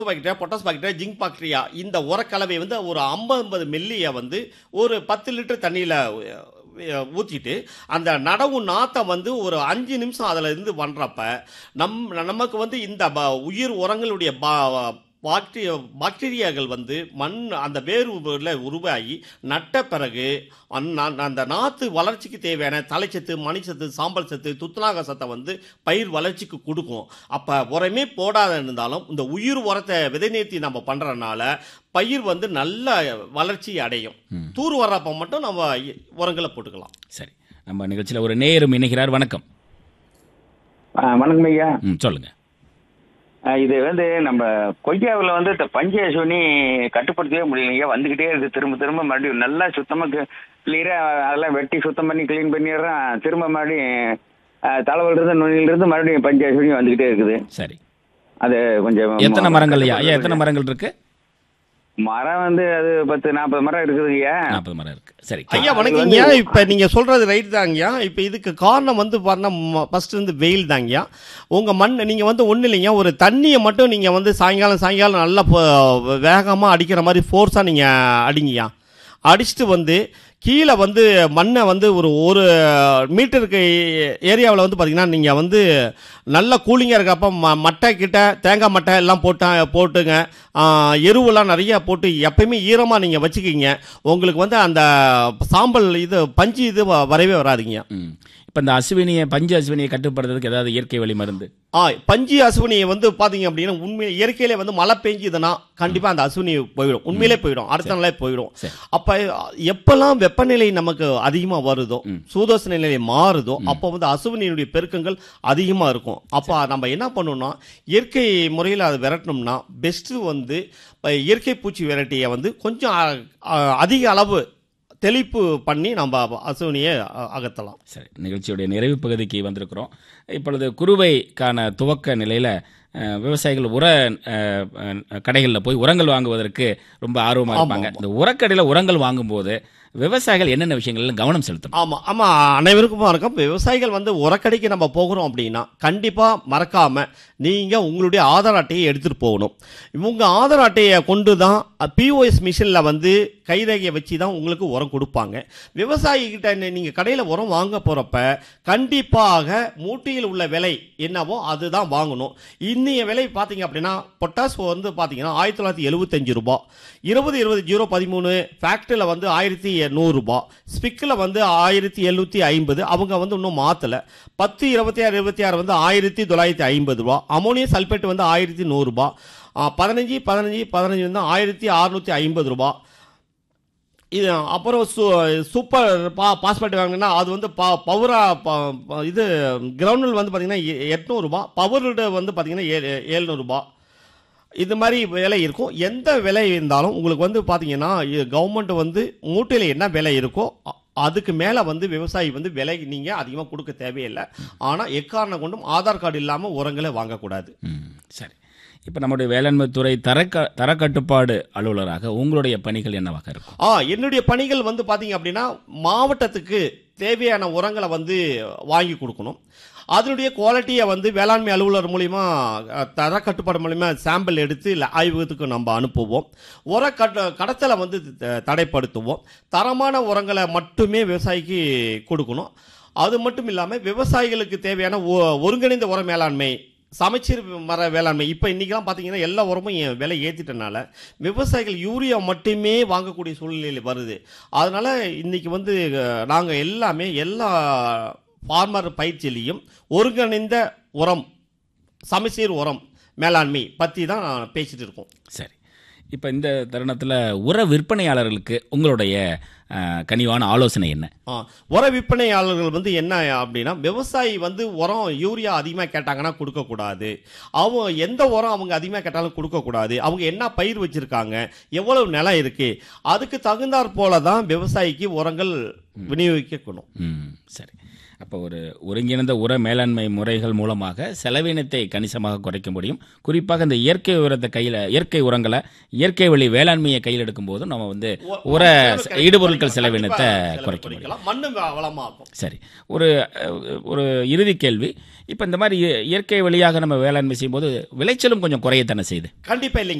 Bacteria potash bacteria zinc bacteria இந்த உரக்கலவை வந்து ஒரு ஐம்பது ஐம்பது மில்லியை வந்து ஒரு பத்து லிட்டர் தண்ணியில் ஊற்றிட்டு அந்த நடவு நாத்தை வந்து ஒரு அஞ்சு நிமிஷம் அதில் இருந்து பண்ணுறப்ப நம் நமக்கு வந்து இந்த ப- உயிர் உரங்களுடைய பா பாக்டீ பாக்டீரியாக்கள் வந்து மண் அந்த வேர்ல உருவாகி நட்ட பிறகு அந்த- அந்த நாற்று வளர்ச்சிக்கு தேவையான தலைச்சத்து மணிச்சத்து சாம்பல் சத்து துத்தநாக சத்தை வந்து பயிர் வளர்ச்சிக்கு கொடுக்கும் அப்போ உரமே போடாத இருந்தாலும் இந்த உயிர் உரத்தை விதைநீர்த்தி நம்ம பண்ணுறனால பயிர் வந்து நல்ல வளர்ச்சி அடையும் தூர் வர்றப்ப மட்டும் நம்ம இ- உரங்களை போட்டுக்கலாம் சரி நம்ம நிகழ்ச்சியில் ஒரு நேயரும் இணைகிறார் வணக்கம் ஆ, வணக்கம் ஐயா ம் சொல்லுங்க ஆ, இது வந்து நம்ம கொய்யாவில் வந்து இந்த பஞ்ச சொல்லி கட்டுப்படுத்தவே முடியலைங்க வந்துக்கிட்டே இருக்கு திரும்ப திரும்ப மறுபடியும் நல்லா சுத்தமாக கிளியராக அதெல்லாம் வெட்டி சுத்தம் பண்ணி க்ளீன் பண்ணிடுறோம் திரும்ப மறுபடியும் தலைவலிருந்து நுனியிலிருந்து மறுபடியும் பஞ்ச சொல்லி வந்துக்கிட்டே இருக்குது சரி அது கொஞ்சம் எத்தனை மரங்கள் ஐயா ஐயா எத்தனை மரங்கள் இருக்கு மரம் வந்து அது பத்து நாற்பது மரம் இருக்குதுங்கய்யா நாற்பது மரம் இருக்கு சரி ஐயா வணக்கங்கய்யா இப்போ நீங்கள் சொல்கிறது ரைட் தாங்கய்யா இப்போ இதுக்கு காரணம் வந்து பார்த்தா ஃபர்ஸ்ட் வந்து வெயில் தாங்கய்யா உங்கள் மண் நீங்கள் வந்து ஒன்றும் இல்லைங்க ஒரு தண்ணியை மட்டும் நீங்கள் வந்து சாயங்காலம் சாயங்காலம் நல்லா வேகமாக அடிக்கிற மாதிரி ஃபோர்ஸாக நீங்கள் அடிங்கய்யா அடிச்சுட்டு வந்து கீழே வந்து மண்ணை வந்து ஒரு ஒரு மீட்டருக்கு ஏரியாவில் வந்து பார்த்தீங்கன்னா நீங்கள் வந்து நல்ல கூலிங்காக இருக்கப்போ ம மட்டை கிட்ட தேங்காய் மட்டை எல்லாம் போட்டா போட்டுங்க ஆ, எருவெல்லாம் நிறைய போட்டு எப்பயுமே ஈரமாக நீங்கள் வச்சுக்கிங்க உங்களுக்கு வந்து அந்த சாம்பல் இது பஞ்சு இது வ- வரவே வராதுங்க ம் இப்போ இந்த அஸ்வினியை பஞ்சு அஸ்வினியை கட்டுப்படுறதுக்கு ஏதாவது இயற்கை வழி மருந்து ஆ பஞ்சு அசுவினியை வந்து பார்த்தீங்க அப்படின்னா உண்மை இயற்கையிலே வந்து மழை பெஞ்சுதுன்னா கண்டிப்பாக அந்த அசுவினி போயிடும் உண்மையிலே போயிடும் அடுத்த நாளே போயிடும் சரி. அப்போ எப்பெல்லாம் வெப்பநிலை நமக்கு அதிகமாக வருதோ சூதோச நிலை மாறுதோ அப்போ வந்து அசுவினியுடைய பெருக்கங்கள் அதிகமாக இருக்கும் அப்போ நம்ம என்ன பண்ணணும்னா இயற்கை முறையில் அதை விரட்டணும்னா பெஸ்ட்டு வந்து இப்ப இயற்கை பூச்சி விரட்டியை வந்து கொஞ்சம் அ- அ- அதிக அளவு தெளிப்பு பண்ணி நம்ம அசுவினியை அ- அகற்றலாம் சரி நிகழ்ச்சியுடைய நிறைவு பகுதிக்கு வந்திருக்கிறோம் இப்பொழுது குறுவைக்கான துவக்க நிலையில் விவசாயிகள் உர அஹ், அஹ், கடைகளில் போய் உரங்கள் வாங்குவதற்கு ரொம்ப ஆர்வமாக ஆமா, இருப்பாங்க இந்த உரக்கடையில் உரங்கள் வாங்கும்போது விவசாயிகள் என்னென்ன விஷயங்கள்ல கவனம் செலுத்தணும் ஆமாம் ஆமாம் அனைவருக்கும் வணக்கம் இப்போ விவசாயிகள் வந்து உரக்கடைக்கு நம்ம போகிறோம் அப்படின்னா கண்டிப்பாக மறக்காமல் நீங்கள் உங்களுடைய ஆதார் அட்டையை எடுத்துகிட்டு போகணும் இவங்க ஆதார் அட்டையை கொண்டு தான் பிஓஎஸ் மிஷினில் வந்து கைரேகையை வச்சு தான் உங்களுக்கு உரம் கொடுப்பாங்க விவசாயிகிட்ட நீங்கள் கடையில் உரம் வாங்க போகிறப்ப கண்டிப்பாக மூட்டையில் உள்ள விலை என்னவோ அதுதான் வாங்கணும் இன்னைய விலை பார்த்தீங்க அப்படின்னா பொட்டாஸ் வந்து பார்த்தீங்கன்னா ஆயிரத்தி தொள்ளாயிரத்தி எழுபத்தஞ்சு ரூபாய் இருபது இருபது ஜீரோ பதிமூணு ஃபேக்ட்ரியில் வந்து ஆயிரத்தி நூறுரூபா ஸ்பிக்கில் வந்து ஆயிரத்தி எழுநூற்றி ஐம்பது அவங்க வந்து இன்னும் மாற்றலை பத்து இருபத்தி ஆறு இருபத்தி ஆறு வந்து ஆயிரத்தி தொள்ளாயிரத்தி ஐம்பது ரூபா அமோனியம் சல்பேட் வந்து ஆயிரத்தி நூறுரூபா பதினஞ்சு பதினஞ்சு பதினஞ்சு வந்து ஆயிரத்தி அறுநூற்றி ஐம்பது ரூபா இது அப்புறம் சூ சூப்பர் பா பாஸ்பேட் வாங்கினா அது வந்து ப பவரா ப ப- இது கிரவுண்டில் வந்து பார்த்தீங்கன்னா எ- எட்நூறுபா பவர்டு வந்து பார்த்தீங்கன்னா ஏ ஏழ்நூறுபா இது மாதிரி விலை இருக்கும் எந்த விலை இருந்தாலும் உங்களுக்கு வந்து பார்த்தீங்கன்னா கவர்மெண்ட் வந்து மூட்டையில் என்ன விலை இருக்கோ அ- அதுக்கு மேலே வந்து விவசாயி வந்து விலை நீங்கள் அதிகமாக கொடுக்க தேவையில்லை ஆனால் எக்காரணம் கொண்டும் ஆதார் கார்டு இல்லாமல் உரங்களை வாங்கக்கூடாது ம், சரி இப்போ நம்முடைய வேளாண்மை துறை தரக்க தரக்கட்டுப்பாடு அலுவலராக உங்களுடைய பணிகள் என்னவாக இருக்கும் ஆ என்னுடைய பணிகள் வந்து பார்த்தீங்க அப்படின்னா மாவட்டத்துக்கு தேவையான உரங்களை வந்து வாங்கி கொடுக்கணும் அதனுடைய குவாலிட்டியை வந்து வேளாண்மை அலுவலர் மூலிமா அஹ், தர கட்டுப்பாடு மூலிமா சாம்பிள் எடுத்து இல்ல ஆய்வகத்துக்கு நம்ம அனுப்புவோம் உர கட்ட கடத்தலை வந்து த- தடைப்படுத்துவோம் தரமான உரங்களை மட்டுமே விவசாயிக்கு கொடுக்கணும் அது மட்டும் இல்லாமல் விவசாயிகளுக்கு தேவையான ஒ- ஒருங்கிணைந்த உர மேலாண்மை சமச்சீர் மர வேளாண்மை இப்போ இன்றைக்கெல்லாம் பார்த்தீங்கன்னா எல்லா உரமும் எ- விலை ஏற்றிட்டனால விவசாயிகள் யூரியா மட்டுமே வாங்கக்கூடிய சூழ்நிலை வருது அதனால் இன்றைக்கி வந்து நாங்கள் எல்லாமே எல்லா ஃபார்மர் பயிற்சியிலையும் ஒருங்கிணைந்த உரம் சமச்சீர் உரம் மேலாண்மை பற்றி தான் பேசிட்டு இருக்கோம் சரி இப்போ இந்த தருணத்தில் உர விற்பனையாளர்களுக்கு உங்களுடைய அஹ், கனிவான ஆலோசனை என்ன ஆ, உர விற்பனையாளர்கள் வந்து என்ன அப்படின்னா விவசாயி வந்து உரம் யூரியா அதிகமாக கேட்டாங்கன்னா கொடுக்கக்கூடாது அவங்க எந்த உரம் அவங்க அதிகமாக கேட்டாலும் கொடுக்கக்கூடாது அவங்க என்ன பயிர் வச்சுருக்காங்க எவ்வளவு நிலம் இருக்குது அதுக்கு தகுந்தாற் போல தான் விவசாயிக்கு உரங்கள் விநியோகிக்கணும் ம் சரி அப்போ ஒரு ஒருங்கிணைந்த உர மேலாண்மை முறைகள் மூலமாக செலவினத்தை கணிசமாக குறைக்க முடியும் குறிப்பாக இந்த இயற்கை உரத்தை கையில் இயற்கை உரங்களை இயற்கை வழி வேளாண்மையை கையில் எடுக்கும் போதும் நம்ம வந்து உர இடுபொருட்கள் செலவினத்தை குறைக்க முடியும் குறைக்கலாம் மண்ணு வ- வளமாகும் சரி ஒரு அஹ், ஒரு இறுதி கேள்வி இப்போ இந்த மாதிரி இய- இயற்கை வழியாக நம்ம வேளாண்மை செய்யும்போது விளைச்சலும் கொஞ்சம் குறையத்தானே செய்யுது கண்டிப்பா இல்லைங்க